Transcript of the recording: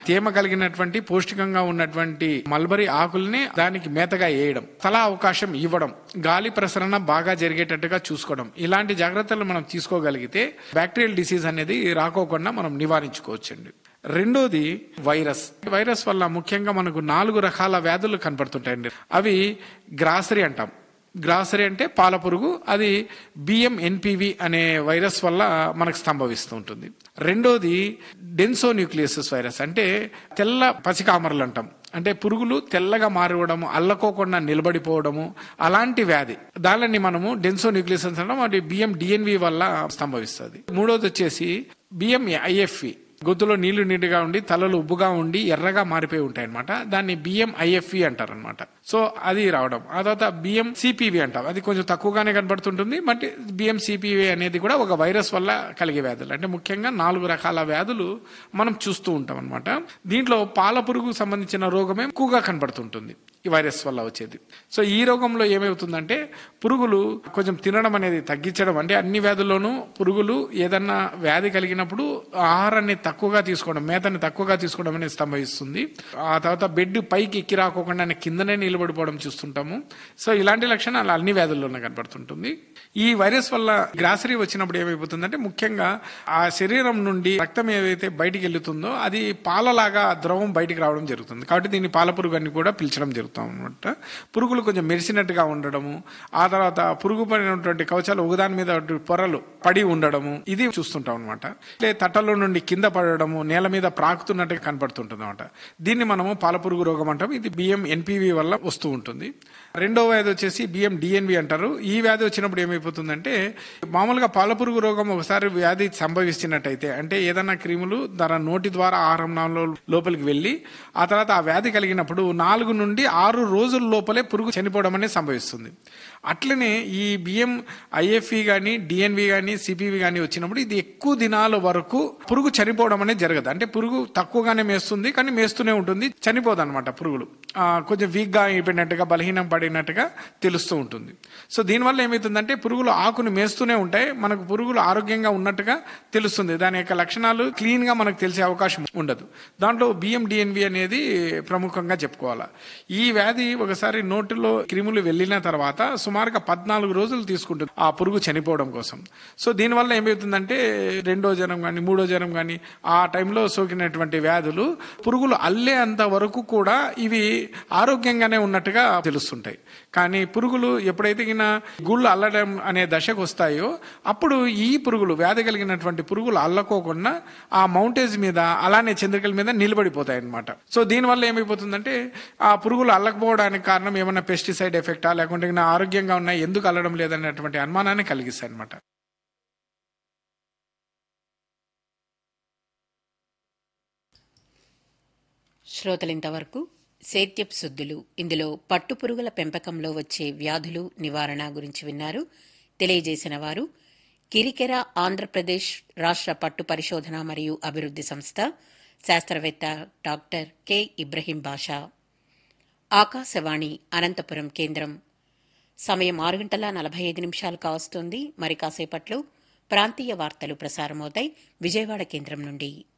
తేమ కలిగినటువంటి పౌష్టికంగా ఉన్నటువంటి మల్బరీ ఆకుల్ని దానికి మేతగా వేయడం తలా అవకాశం ఇవ్వడం గాలి ప్రసరణ బాగా జరిగేటట్టుగా చూసుకోవడం ఇలాంటి జాగ్రత్తలు మనం తీసుకోగలిగితే బ్యాక్టీరియల్ డిసీజ్ అనేది రాకోకుండా మనం నివారించుకోవచ్చండి రెండోది వైరస్ వైరస్ వల్ల ముఖ్యంగా మనకు నాలుగు రకాల వ్యాధులు కనపడుతుంటాయండి అవి గ్రాసరీ అంటాం గ్రాసరీ అంటే పాల పురుగు అది బిఎం ఎన్పివి అనే వైరస్ వల్ల మనకు సంభవిస్తూ ఉంటుంది రెండోది డెన్సో న్యూక్లియసస్ వైరస్ అంటే తెల్ల పసికామరలు అంటాం అంటే పురుగులు తెల్లగా మారివడము అల్లకోకుండా నిలబడిపోవడము అలాంటి వ్యాధి దానిని మనము డెన్సో న్యూక్లియసస్ అంటాం అది బిఎం డిఎన్వి వల్ల సంభవిస్తుంది మూడోది వచ్చేసి బిఎం ఐఎఫ్ఈ గొంతులో నీళ్లు నీటిగా ఉండి తలలు ఉబ్బుగా ఉండి ఎర్రగా మారిపోయి ఉంటాయి అనమాట దాన్ని బిఎం ఐఎఫ్ఈ అంటారు అనమాట సో అది రావడం ఆ తర్వాత బిఎం సిపివి అంటాం అది కొంచెం తక్కువగానే కనబడుతుంటుంది బట్ బిఎం సిపివి అనేది కూడా ఒక వైరస్ వల్ల కలిగే వ్యాధులు అంటే ముఖ్యంగా నాలుగు రకాల వ్యాధులు మనం చూస్తూ ఉంటాం అనమాట దీంట్లో పాల పురుగు సంబంధించిన రోగమే ఎక్కువగా కనబడుతుంటుంది ఈ వైరస్ వల్ల వచ్చేది సో ఈ రోగంలో ఏమవుతుందంటే పురుగులు కొంచెం తినడం అనేది తగ్గించడం అంటే అన్ని వ్యాధుల్లోనూ పురుగులు ఏదన్నా వ్యాధి కలిగినప్పుడు ఆహారాన్ని తక్కువగా తీసుకోవడం మేతని తక్కువగా తీసుకోవడం అనేది సంభవిస్తుంది ఆ తర్వాత బెడ్ పైకి ఎక్కి రాకోకుండా కిందనే నిలబడిపోవడం చూస్తుంటాము సో ఇలాంటి లక్షణాలు అన్ని వ్యాధుల్లోనే కనబడుతుంటుంది ఈ వైరస్ వల్ల గ్రాసరీ వచ్చినప్పుడు ఏమైపోతుందంటే ముఖ్యంగా ఆ శరీరం నుండి రక్తం ఏదైతే బయటికి వెళ్తుందో అది పాలలాగా ద్రవం బయటికి రావడం జరుగుతుంది కాబట్టి దీన్ని పాల పురుగు అని కూడా పిలిచడం జరుగుతుంది అనమాట పురుగులు కొంచెం మెరిసినట్టుగా ఉండడము ఆ తర్వాత పురుగు పడినటువంటి కవచాలు ఒకదాని మీద పొరలు పడి ఉండడము ఇది చూస్తుంటాం అనమాట తట్టలో నుండి కింద పడడము నేల మీద ప్రాకుతున్నట్టుగా కనపడుతుంటుంది అనమాట దీన్ని మనము పాలపురుగు రోగం అంటాం ఇది బిఎం ఎన్పివి వల్ల వస్తూ ఉంటుంది రెండో వ్యాధి వచ్చేసి బిఎం డిఎన్వి అంటారు ఈ వ్యాధి వచ్చినప్పుడు ఏమైపోతుందంటే మామూలుగా పాలపురుగు రోగం ఒకసారి వ్యాధి సంభవిస్తున్నట్టయితే అంటే ఏదైనా క్రిములు తన నోటి ద్వారా ఆహారం లోపలికి వెళ్ళి ఆ తర్వాత ఆ వ్యాధి కలిగినప్పుడు నాలుగు నుండి ఆరు రోజుల లోపలే పురుగు చనిపోవడం అనేది సంభవిస్తుంది అట్లనే ఈ బిఎం ఐఎఫ్ఈ కానీ డిఎన్వి కానీ సిపివి కానీ వచ్చినప్పుడు ఇది ఎక్కువ దినాల వరకు పురుగు చనిపోవడం అనేది జరగదు అంటే పురుగు తక్కువగానే మేస్తుంది కానీ మేస్తూనే ఉంటుంది చనిపోదు అనమాట పురుగులు కొంచెం వీక్గా అయిపోయినట్టుగా బలహీనం పడినట్టుగా తెలుస్తూ ఉంటుంది సో దీనివల్ల ఏమవుతుందంటే పురుగులు ఆకుని మేస్తూనే ఉంటాయి మనకు పురుగులు ఆరోగ్యంగా ఉన్నట్టుగా తెలుస్తుంది దాని యొక్క లక్షణాలు క్లీన్ గా మనకు తెలిసే అవకాశం ఉండదు దాంట్లో బిఎం డిఎన్వి అనేది ప్రముఖంగా చెప్పుకోవాలి ఈ వ్యాధి ఒకసారి నోటిలో క్రిములు వెళ్ళిన తర్వాత సుమారుగా పద్నాలుగు రోజులు తీసుకుంటుంది ఆ పురుగు చనిపోవడం కోసం సో దీనివల్ల ఏమవుతుందంటే రెండో జ్వరం కానీ మూడో జ్వరం కానీ ఆ టైంలో సోకినటువంటి వ్యాధులు పురుగులు అల్లే అంత వరకు కూడా ఇవి ఆరోగ్యంగానే ఉన్నట్టుగా తెలుస్తుంటాయి కానీ పురుగులు ఎప్పుడైతే గిన గుళ్ళు అల్లడం అనే దశకు వస్తాయో అప్పుడు ఈ పురుగులు వ్యాధి కలిగినటువంటి పురుగులు అల్లకోకుండా ఆ మౌంటేజ్ మీద అలానే చంద్రికల మీద నిలబడిపోతాయి అనమాట సో దీనివల్ల ఏమైపోతుందంటే ఆ పురుగులు అల్లకపోవడానికి కారణం ఏమన్నా పెస్టిసైడ్ ఎఫెక్టా లేకుంటే ఆరోగ్యంగా ఉన్నాయి ఎందుకు అల్లడం లేదనేటువంటి అనుమానాన్ని కలిగిస్తాయి అనమాట శ్రోతలింతవరకు సేత్యపు శుద్ధులు ఇందులో పట్టుపురుగుల పెంపకంలో వచ్చే వ్యాధులు నివారణ గురించి విన్నారు తెలియజేసిన వారు కిరికెర ఆంధ్రప్రదేశ్ రాష్ట్ర పట్టు పరిశోధన మరియు అభివృద్ధి సంస్థ శాస్త్రవేత్త డాక్టర్ కె ఇబ్రహీం బాషా ఆకాశవాణి అనంతపురం కేంద్రం సమయం ఆరు గంటల నలభై ఐదు నిమిషాలు కావస్తోంది మరి కాసేపట్లో ప్రాంతీయ వార్తలు ప్రసారమవుతాయి విజయవాడ కేంద్రం నుండి